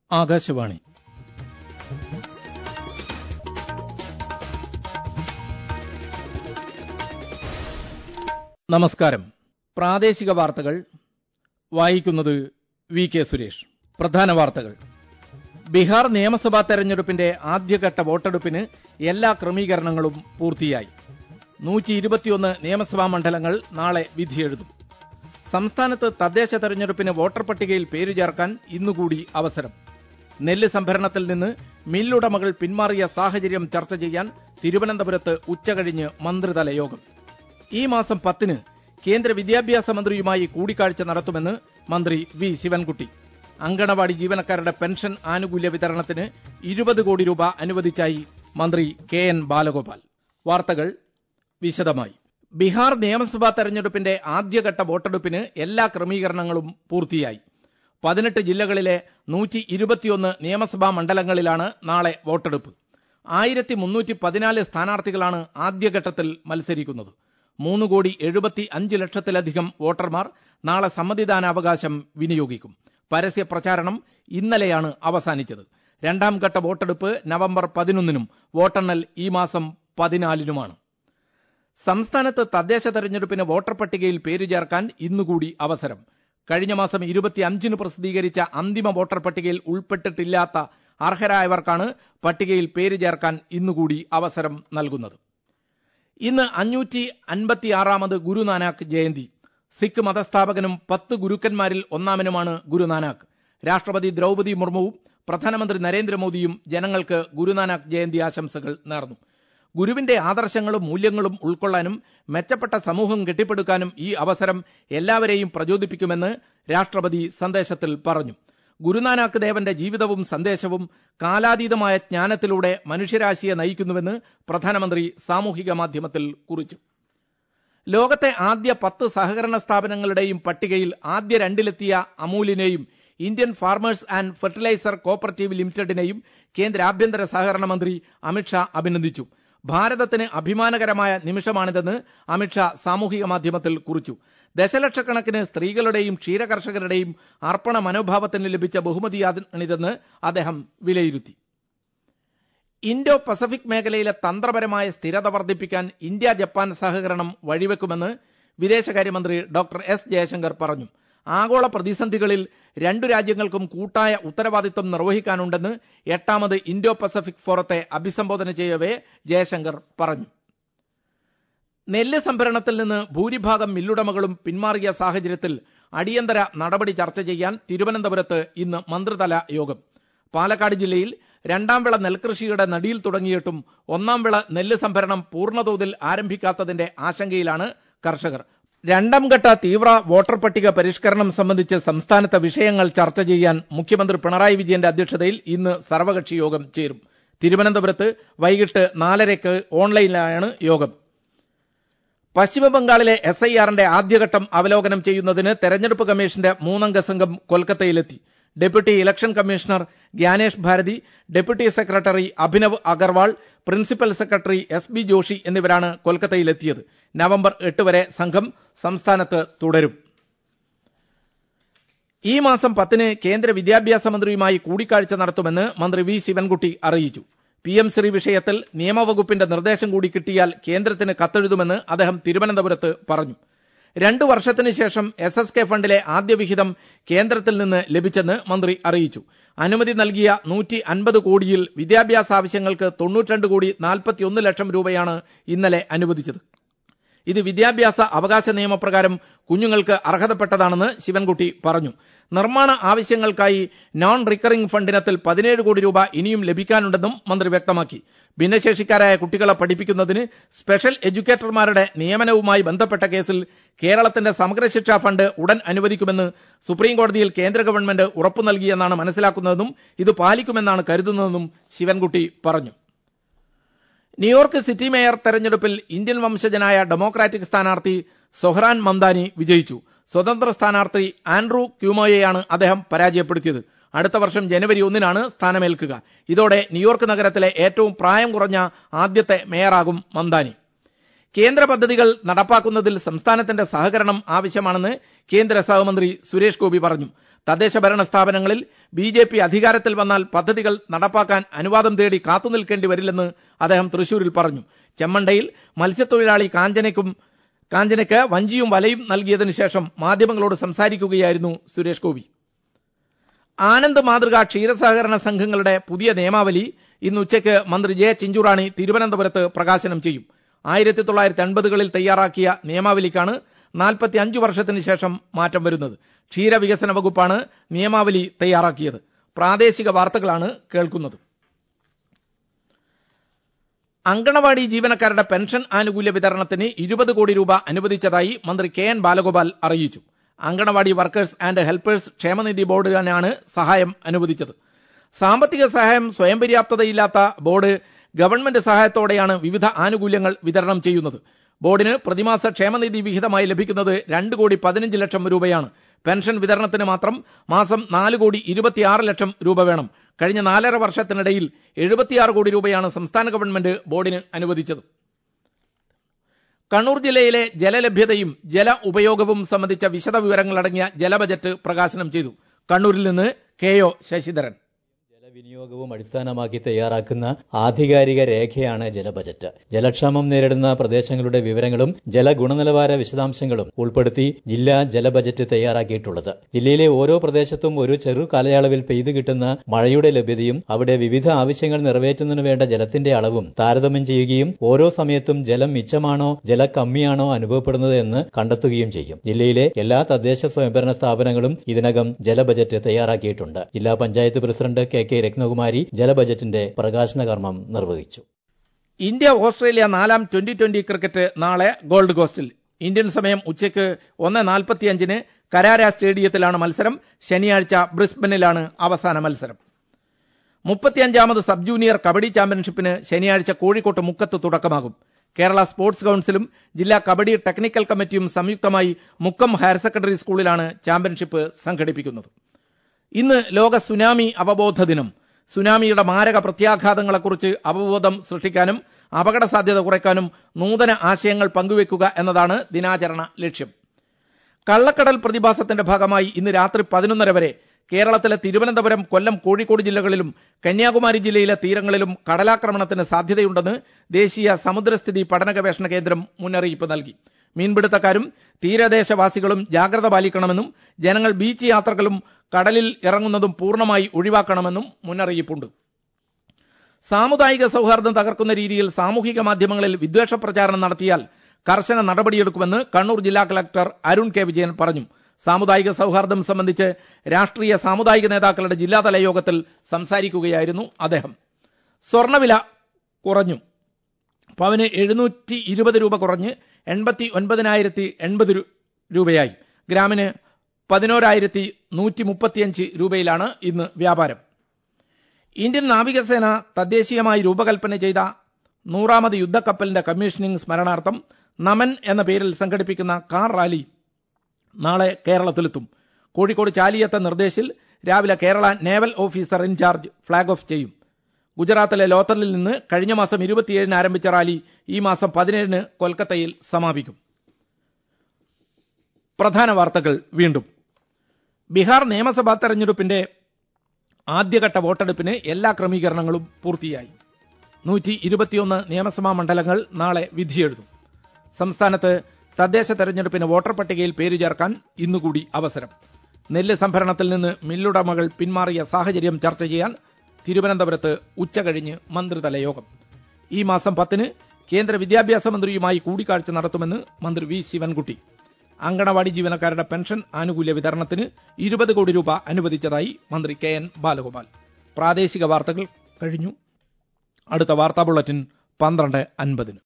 ആകാശവാണി നമസ്കാരം പ്രാദേശിക വാർത്തകൾ വായിക്കുന്നത് വി കെ സുരേഷ് പ്രധാന വാർത്തകൾ ബീഹാർ നിയമസഭാ തെരഞ്ഞെടുപ്പിന്റെ ആദ്യഘട്ട വോട്ടെടുപ്പിന് എല്ലാ ക്രമീകരണങ്ങളും പൂർത്തിയായി നൂറ്റി ഇരുപത്തിയൊന്ന് നിയമസഭാ മണ്ഡലങ്ങൾ നാളെ വിധിയെഴുതും സംസ്ഥാനത്ത് തദ്ദേശ തെരഞ്ഞെടുപ്പിന് വോട്ടർ പട്ടികയിൽ പേരു ചേർക്കാൻ ഇന്നുകൂടി അവസരം നെല്ല് സംഭരണത്തിൽ നിന്ന് മില്ലുടമകൾ പിന്മാറിയ സാഹചര്യം ചർച്ച ചെയ്യാൻ തിരുവനന്തപുരത്ത് ഉച്ചകഴിഞ്ഞ് മന്ത്രിതല യോഗം ഈ മാസം പത്തിന് കേന്ദ്ര വിദ്യാഭ്യാസ മന്ത്രിയുമായി കൂടിക്കാഴ്ച നടത്തുമെന്ന് മന്ത്രി വി ശിവൻകുട്ടി അങ്കണവാടി ജീവനക്കാരുടെ പെൻഷൻ ആനുകൂല്യ വിതരണത്തിന് ഇരുപത് കോടി രൂപ അനുവദിച്ചായി മന്ത്രി കെ എൻ ബാലഗോപാൽ വാർത്തകൾ വിശദമായി ബീഹാർ നിയമസഭാ തെരഞ്ഞെടുപ്പിന്റെ ആദ്യഘട്ട വോട്ടെടുപ്പിന് എല്ലാ ക്രമീകരണങ്ങളും പൂർത്തിയായി പതിനെട്ട് ജില്ലകളിലെ നൂറ്റി ഇരുപത്തിയൊന്ന് നിയമസഭാ മണ്ഡലങ്ങളിലാണ് നാളെ വോട്ടെടുപ്പ് ആയിരത്തി മുന്നൂറ്റി പതിനാല് സ്ഥാനാർത്ഥികളാണ് ആദ്യഘട്ടത്തിൽ മത്സരിക്കുന്നത് മൂന്ന് കോടി എഴുപത്തി അഞ്ച് ലക്ഷത്തിലധികം വോട്ടർമാർ നാളെ സമ്മതിദാനാവകാശം വിനിയോഗിക്കും പരസ്യ പ്രചാരണം ഇന്നലെയാണ് അവസാനിച്ചത് രണ്ടാം ഘട്ട വോട്ടെടുപ്പ് നവംബർ പതിനൊന്നിനും വോട്ടെണ്ണൽ ഈ മാസം പതിനാലിനുമാണ് സംസ്ഥാനത്ത് തദ്ദേശ തെരഞ്ഞെടുപ്പിന് വോട്ടർ പട്ടികയിൽ പേരു ചേർക്കാൻ ഇന്നുകൂടി അവസരം കഴിഞ്ഞ മാസം ഇരുപത്തിയഞ്ചിന് പ്രസിദ്ധീകരിച്ച അന്തിമ വോട്ടർ പട്ടികയിൽ ഉൾപ്പെട്ടിട്ടില്ലാത്ത അർഹരായവർക്കാണ് പട്ടികയിൽ പേര് ചേർക്കാൻ ഇന്നുകൂടി അവസരം നൽകുന്നത് ഇന്ന് അഞ്ഞൂറ്റി അൻപത്തിയാറാമത് ഗുരുനാനാക്ക് ജയന്തി സിഖ് മതസ്ഥാപകനും പത്ത് ഗുരുക്കന്മാരിൽ ഒന്നാമനുമാണ് ഗുരുനാനാക്ക് രാഷ്ട്രപതി ദ്രൗപദി മുർമുവും പ്രധാനമന്ത്രി നരേന്ദ്രമോദിയും ജനങ്ങൾക്ക് ഗുരുനാനാക്ക് ജയന്തി ആശംസകൾ നേർന്നു ഗുരുവിന്റെ ആദർശങ്ങളും മൂല്യങ്ങളും ഉൾക്കൊള്ളാനും മെച്ചപ്പെട്ട സമൂഹം കെട്ടിപ്പടുക്കാനും ഈ അവസരം എല്ലാവരെയും പ്രചോദിപ്പിക്കുമെന്ന് രാഷ്ട്രപതി സന്ദേശത്തിൽ പറഞ്ഞു ഗുരുനാനാക്ക് ദേവന്റെ ജീവിതവും സന്ദേശവും കാലാതീതമായ ജ്ഞാനത്തിലൂടെ മനുഷ്യരാശിയെ നയിക്കുന്നുവെന്ന് പ്രധാനമന്ത്രി സാമൂഹിക മാധ്യമത്തിൽ കുറിച്ചു ലോകത്തെ ആദ്യ പത്ത് സഹകരണ സ്ഥാപനങ്ങളുടെയും പട്ടികയിൽ ആദ്യ രണ്ടിലെത്തിയ അമൂലിനെയും Indian farmers and fertiliser cooperative ലിമിറ്റഡിനെയും കേന്ദ്ര ആഭ്യന്തര സഹകരണ മന്ത്രി അമിത്ഷാ അഭിനന്ദിച്ചു ഭാരതത്തിന് അഭിമാനകരമായ നിമിഷമാണിതെന്ന് അമിത്ഷാ സാമൂഹിക മാധ്യമത്തിൽ കുറിച്ചു ദശലക്ഷക്കണക്കിന് സ്ത്രീകളുടെയും ക്ഷീരകർഷകരുടെയും അർപ്പണ മനോഭാവത്തിന് ലഭിച്ച ബഹുമതിയാണിതെന്ന് അദ്ദേഹം വിലയിരുത്തി ഇൻഡോ പസഫിക് മേഖലയിലെ തന്ത്രപരമായ സ്ഥിരത വർദ്ധിപ്പിക്കാൻ ഇന്ത്യ ജപ്പാൻ സഹകരണം വഴിവെക്കുമെന്ന് വിദേശകാര്യമന്ത്രി ഡോക്ടർ എസ് ജയശങ്കർ പറഞ്ഞു ആഗോള പ്രതിസന്ധികളിൽ രണ്ടു രാജ്യങ്ങൾക്കും കൂട്ടായ ഉത്തരവാദിത്വം നിർവഹിക്കാനുണ്ടെന്ന് എട്ടാമത് ഇൻഡോ പസഫിക് ഫോറത്തെ അഭിസംബോധന ചെയ്യവേ ജയശങ്കർ പറഞ്ഞു നെല്ല് സംഭരണത്തിൽ നിന്ന് ഭൂരിഭാഗം മില്ലുടമകളും പിന്മാറിയ സാഹചര്യത്തിൽ അടിയന്തര നടപടി ചർച്ച ചെയ്യാൻ തിരുവനന്തപുരത്ത് ഇന്ന് മന്ത്രിതല യോഗം പാലക്കാട് ജില്ലയിൽ രണ്ടാം വിള നെൽകൃഷിയുടെ നടിയിൽ തുടങ്ങിയിട്ടും ഒന്നാം വിള നെല്ല് സംഭരണം പൂർണ്ണതോതിൽ ആരംഭിക്കാത്തതിന്റെ ആശങ്കയിലാണ് കർഷകർ രണ്ടാം ഘട്ട തീവ്ര വോട്ടർ പട്ടിക പരിഷ്കരണം സംബന്ധിച്ച് സംസ്ഥാനത്തെ വിഷയങ്ങൾ ചർച്ച ചെയ്യാൻ മുഖ്യമന്ത്രി പിണറായി വിജയന്റെ അധ്യക്ഷതയിൽ ഇന്ന് സർവകക്ഷി യോഗം ചേരും തിരുവനന്തപുരത്ത് വൈകിട്ട് നാലരയ്ക്ക് ഓൺലൈനിലാണ് യോഗം പശ്ചിമബംഗാളിലെ എസ് ഐ ആറിന്റെ ആദ്യഘട്ടം അവലോകനം ചെയ്യുന്നതിന് തെരഞ്ഞെടുപ്പ് കമ്മീഷന്റെ മൂന്നംഗ സംഘം കൊൽക്കത്തയിലെത്തി deputy election commissioner Gyanesh Bharti deputy secretary Abhinav Agarwal principal secretary S B Joshi എന്നിവരാണ് കൊൽക്കത്തയിലെത്തിയത് നവംബർ എട്ട് വരെ സംഘം സംസ്ഥാനത്ത് തുടരും ഈ മാസം പത്തിന് കേന്ദ്ര വിദ്യാഭ്യാസ മന്ത്രിയുമായി കൂടിക്കാഴ്ച നടത്തുമെന്ന് മന്ത്രി വി ശിവൻകുട്ടി അറിയിച്ചു പി എം ശ്രീ വിഷയത്തിൽ നിയമവകുപ്പിന്റെ നിർദ്ദേശം കൂടി കിട്ടിയാൽ കേന്ദ്രത്തിന് കത്തെഴുതുമെന്ന് അദ്ദേഹം തിരുവനന്തപുരത്ത് പറഞ്ഞു രണ്ടു വർഷത്തിന് ശേഷം എസ് എസ് കെ ഫണ്ടിലെ ആദ്യ വിഹിതം കേന്ദ്രത്തിൽ നിന്ന് ലഭിച്ചെന്ന് മന്ത്രി അറിയിച്ചു അനുമതി നൽകിയ നൂറ്റി അൻപത് കോടിയിൽ വിദ്യാഭ്യാസ ആവശ്യങ്ങൾക്ക് തൊണ്ണൂറ്റിരണ്ട് കോടി നാൽപ്പത്തിയൊന്ന് ലക്ഷം രൂപയാണ് ഇന്നലെ അനുവദിച്ചത് ഇത് വിദ്യാഭ്യാസ അവകാശ നിയമപ്രകാരം കുഞ്ഞുങ്ങൾക്ക് അർഹതപ്പെട്ടതാണെന്ന് ശിവൻകുട്ടി പറഞ്ഞു നിർമ്മാണ ആവശ്യങ്ങൾക്കായി നോൺ റിക്കറിംഗ് ഫണ്ടിനത്തിൽ പതിനേഴ് കോടി രൂപ ഇനിയും ലഭിക്കാനുണ്ടെന്നും മന്ത്രി വ്യക്തമാക്കി ഭിന്നശേഷിക്കാരായ കുട്ടികളെ പഠിപ്പിക്കുന്നതിന് സ്പെഷ്യൽ എഡ്യൂക്കേറ്റർമാരുടെ നിയമനവുമായി ബന്ധപ്പെട്ട കേസിൽ കേരളത്തിന്റെ സമഗ്ര ശിക്ഷാ ഫണ്ട് ഉടൻ അനുവദിക്കുമെന്ന് സുപ്രീം കോടതിയിൽ കേന്ദ്ര ഗവൺമെന്റ് ഉറപ്പു നൽകിയെന്നാണ് മനസ്സിലാക്കുന്നതെന്നും ഇത് പാലിക്കുമെന്നാണ് കരുതുന്നതെന്നും ശിവൻകുട്ടി പറഞ്ഞു ന്യൂയോർക്ക് സിറ്റി മേയർ തെരഞ്ഞെടുപ്പിൽ ഇന്ത്യൻ വംശജനായ ഡെമോക്രാറ്റിക് സ്ഥാനാർത്ഥി സൊഹ്റാൻ മന്ദാനി വിജയിച്ചു സ്വതന്ത്ര സ്ഥാനാർത്ഥി ആൻഡ്രൂ ക്യൂമോയെയാണ് അദ്ദേഹം പരാജയപ്പെടുത്തിയത് അടുത്ത വർഷം ജനുവരി ഒന്നിനാണ് സ്ഥാനമേൽക്കുക ഇതോടെ ന്യൂയോർക്ക് നഗരത്തിലെ ഏറ്റവും പ്രായം കുറഞ്ഞ ആദ്യത്തെ മേയറാകും മന്ദാനി കേന്ദ്ര പദ്ധതികൾ നടപ്പാക്കുന്നതിൽ സംസ്ഥാനത്തിന്റെ സഹകരണം ആവശ്യമാണെന്ന് കേന്ദ്ര സഹമന്ത്രി സുരേഷ് ഗോപി പറഞ്ഞു തദ്ദേശ ഭരണ സ്ഥാപനങ്ങളിൽ ബി ജെ പി അധികാരത്തിൽ വന്നാൽ പദ്ധതികൾ നടപ്പാക്കാൻ അനുവാദം തേടി കാത്തുനിൽക്കേണ്ടി വരില്ലെന്ന് അദ്ദേഹം തൃശൂരിൽ പറഞ്ഞു ചെമ്മണ്ടയിൽ മത്സ്യത്തൊഴിലാളി കാഞ്ചനയ്ക്കും കാഞ്ചനയ്ക്ക് വഞ്ചിയും വലയും നൽകിയതിനു ശേഷം മാധ്യമങ്ങളോട് സംസാരിക്കുകയായിരുന്നു സുരേഷ് ഗോപി ആനന്ദ് മാതൃക ക്ഷീരസഹകരണ സംഘങ്ങളുടെ പുതിയ നിയമാവലി ഇന്ന് ഉച്ചയ്ക്ക് മന്ത്രി ജെ ചിഞ്ചുറാണി തിരുവനന്തപുരത്ത് പ്രകാശനം ചെയ്യും ആയിരത്തി തൊള്ളായിരത്തി അൻപതുകളിൽ തയ്യാറാക്കിയ നിയമാവലിക്കാണ് നാൽപ്പത്തി അഞ്ച് വർഷത്തിന് ശേഷം മാറ്റം വരുന്നത് ക്ഷീരവികസന വകുപ്പാണ് നിയമാവലി തയ്യാറാക്കിയത് പ്രാദേശിക വാർത്തകളാണ് കേൾക്കുന്നത് അങ്കണവാടി ജീവനക്കാരുടെ പെൻഷൻ ആനുകൂല്യ വിതരണത്തിന് ഇരുപത് കോടി രൂപ അനുവദിച്ചതായി മന്ത്രി കെ എൻ ബാലഗോപാൽ അറിയിച്ചു അങ്കണവാടി വർക്കേഴ്സ് ആൻഡ് ഹെൽപ്പേഴ്സ് ക്ഷേമനിധി ബോർഡിനാണ് സഹായം അനുവദിച്ചത് സാമ്പത്തിക സഹായം സ്വയം പര്യാപ്തതയില്ലാത്ത ബോർഡ് ഗവൺമെന്റ് സഹായത്തോടെയാണ് വിവിധ ആനുകൂല്യങ്ങൾ വിതരണം ചെയ്യുന്നത് ബോർഡിന് പ്രതിമാസ ക്ഷേമനിധി വിഹിതമായി ലഭിക്കുന്നത് രണ്ട് കോടി പതിനഞ്ച് ലക്ഷം രൂപയാണ് പെൻഷൻ വിതരണത്തിന് മാത്രം മാസം നാല് കോടി ഇരുപത്തിയാറ് ലക്ഷം രൂപ വേണം കഴിഞ്ഞ നാലര വർഷത്തിനിടയിൽ എഴുപത്തിയാറ് കോടി രൂപയാണ് സംസ്ഥാന ഗവൺമെന്റ് ബോർഡിന് അനുവദിച്ചത് കണ്ണൂർ ജില്ലയിലെ ജലലഭ്യതയും ജല ഉപയോഗവും സംബന്ധിച്ച വിശദ വിവരങ്ങളടങ്ങിയ ജലബജറ്റ് പ്രകാശനം ചെയ്തു കണ്ണൂരിൽ നിന്ന് കെ ഒ ശശിധരൻ ജലവിനിയോഗവും അടിസ്ഥാനമാക്കി തയ്യാറാക്കുന്ന ആധികാരിക രേഖയാണ് ജലബജറ്റ് ജലക്ഷാമം നേരിടുന്ന പ്രദേശങ്ങളുടെ വിവരങ്ങളും ജലഗുണനിലവാര വിശദാംശങ്ങളും ഉൾപ്പെടുത്തി ജില്ലാ ജലബജറ്റ് തയ്യാറാക്കിയിട്ടുള്ളത് ജില്ലയിലെ ഓരോ പ്രദേശത്തും ഒരു ചെറു കാലയളവിൽ പെയ്തു കിട്ടുന്ന മഴയുടെ ലഭ്യതയും അവിടെ വിവിധ ആവശ്യങ്ങൾ നിറവേറ്റുന്നതിന് വേണ്ട ജലത്തിന്റെ അളവും താരതമ്യം ചെയ്യുകയും ഓരോ സമയത്തും ജലം മിച്ചമാണോ ജല കമ്മിയാണോ അനുഭവപ്പെടുന്നത് എന്ന് കണ്ടെത്തുകയും ചെയ്യും ജില്ലയിലെ എല്ലാ തദ്ദേശ സ്വയംഭരണ സ്ഥാപനങ്ങളും ഇതിനകം ജലബജറ്റ് തയ്യാറാക്കിയിട്ടുണ്ട് ജില്ലാ panchayat president K K Rathnakumari ജലബജറ്റിന്റെ പ്രകാശന കർമ്മം നിർവഹിച്ചു ഇന്ത്യ ഓസ്ട്രേലിയ നാലാം ട്വന്റി ട്വന്റി ക്രിക്കറ്റ് നാളെ ഗോൾഡ് കോസ്റ്റിൽ ഇന്ത്യൻ സമയം ഉച്ചയ്ക്ക് ഒന്ന് നാൽപ്പത്തിയഞ്ചിന് കരാര സ്റ്റേഡിയത്തിലാണ് മത്സരം ശനിയാഴ്ച ബ്രിസ്ബനിലാണ് അവസാന മത്സരം മുപ്പത്തിയഞ്ചാമത് സബ് ജൂനിയർ കബഡി ചാമ്പ്യൻഷിപ്പിന് ശനിയാഴ്ച കോഴിക്കോട്ട് മുക്കത്ത് തുടക്കമാകും കേരള സ്പോർട്സ് കൌൺസിലും ജില്ലാ കബഡി ടെക്നിക്കൽ കമ്മിറ്റിയും സംയുക്തമായി മുക്കം ഹയർ സെക്കൻഡറി സ്കൂളിലാണ് ചാമ്പ്യൻഷിപ്പ് സംഘടിപ്പിക്കുന്നത് ഇന്ന് ലോക സുനാമി അവബോധ ദിനം സുനാമിയുടെ മാരക പ്രത്യാഘാതങ്ങളെക്കുറിച്ച് അവബോധം സൃഷ്ടിക്കാനും അപകട സാധ്യത കുറയ്ക്കാനും നൂതന ആശയങ്ങൾ പങ്കുവെക്കുക എന്നതാണ് ദിനാചരണ ലക്ഷ്യം കള്ളക്കടൽ പ്രതിഭാസത്തിന്റെ ഭാഗമായി ഇന്ന് രാത്രി പതിനൊന്നര വരെ കേരളത്തിലെ തിരുവനന്തപുരം കൊല്ലം കോഴിക്കോട് ജില്ലകളിലും കന്യാകുമാരി ജില്ലയിലെ തീരങ്ങളിലും കടലാക്രമണത്തിന് സാധ്യതയുണ്ടെന്ന് ദേശീയ സമുദ്രസ്ഥിതി പഠന ഗവേഷണ കേന്ദ്രം മുന്നറിയിപ്പ് നൽകി മീൻപിടുത്തക്കാരും തീരദേശവാസികളും ജാഗ്രത പാലിക്കണമെന്നും ജനങ്ങൾ ബീച്ച് യാത്രകളും കടലിൽ ഇറങ്ങുന്നതും പൂർണ്ണമായി ഒഴിവാക്കണമെന്നും മുന്നറിയിപ്പുണ്ട് സാമുദായിക സൗഹാർദ്ദം തകർക്കുന്ന രീതിയിൽ സാമൂഹിക മാധ്യമങ്ങളിൽ വിദ്വേഷ പ്രചാരണം നടത്തിയാൽ കർശന നടപടിയെടുക്കുമെന്ന് കണ്ണൂർ ജില്ലാ കളക്ടർ അരുൺ കെ വിജയൻ പറഞ്ഞു സാമുദായിക സൗഹാർദ്ദം സംബന്ധിച്ച് രാഷ്ട്രീയ സാമുദായിക നേതാക്കളുടെ ജില്ലാതല യോഗത്തിൽ സംസാരിക്കുകയായിരുന്നു അദ്ദേഹം സ്വർണവില കുറഞ്ഞു പവന് എഴുന്നൂറ്റി ഇരുപത് രൂപ കുറഞ്ഞ് എൺപത്തി ഒൻപതിനായിരത്തി എൺപത് രൂപയായി ഗ്രാമിന് പതിനോരായിരത്തി നൂറ്റി മുപ്പത്തിയഞ്ച് രൂപയിലാണ് ഇന്ന് വ്യാപാരം ഇന്ത്യൻ നാവികസേന തദ്ദേശീയമായി രൂപകൽപ്പന ചെയ്ത നൂറാമത് യുദ്ധക്കപ്പലിന്റെ കമ്മീഷനിംഗ് സ്മരണാർത്ഥം നമൻ എന്ന പേരിൽ സംഘടിപ്പിക്കുന്ന കാർ റാലി നാളെ കേരളത്തിലെത്തും കോഴിക്കോട് ചാലിയത്തെ നിർദ്ദേശിൽ രാവിലെ Kerala naval officer in charge flag off ചെയ്യും ഗുജറാത്തിലെ ലോത്തറിൽ നിന്ന് കഴിഞ്ഞ മാസം ഇരുപത്തിയേഴിന് ആരംഭിച്ച റാലി ഈ മാസം പതിനേഴിന് കൊൽക്കത്തയിൽ സമാപിക്കും പ്രധാന വാർത്തകൾ വീണ്ടും ബീഹാർ നിയമസഭാ തെരഞ്ഞെടുപ്പിന്റെ ആദ്യഘട്ട വോട്ടെടുപ്പിന് എല്ലാ ക്രമീകരണങ്ങളും പൂർത്തിയായി നൂറ്റി ഇരുപത്തിയൊന്ന് നിയമസഭാ മണ്ഡലങ്ങൾ നാളെ വിധിയെഴുതും സംസ്ഥാനത്ത് തദ്ദേശ തെരഞ്ഞെടുപ്പിന് വോട്ടർ പട്ടികയിൽ പേര് ചേർക്കാൻ ഇന്നുകൂടി അവസരം നെല്ല് സംഭരണത്തിൽ നിന്ന് മില്ലുടമകൾ പിന്മാറിയ സാഹചര്യം ചർച്ച ചെയ്യാൻ തിരുവനന്തപുരത്ത് ഉച്ചകഴിഞ്ഞ് മന്ത്രിതല യോഗം ഈ മാസം പത്തിന് കേന്ദ്ര വിദ്യാഭ്യാസ മന്ത്രിയുമായി കൂടിക്കാഴ്ച നടത്തുമെന്ന് മന്ത്രി വി ശിവൻകുട്ടി അങ്കണവാടി ജീവനക്കാരുടെ പെൻഷൻ ആനുകൂല്യ വിതരണത്തിന് ഇരുപത് കോടി രൂപ അനുവദിച്ചതായി മന്ത്രി കെ എൻ ബാലഗോപാൽ പ്രാദേശിക വാർത്തകൾ കഴിഞ്ഞു അടുത്ത വാർത്താ ബുള്ളറ്റിൻ പന്ത്രണ്ട് അൻപതിന്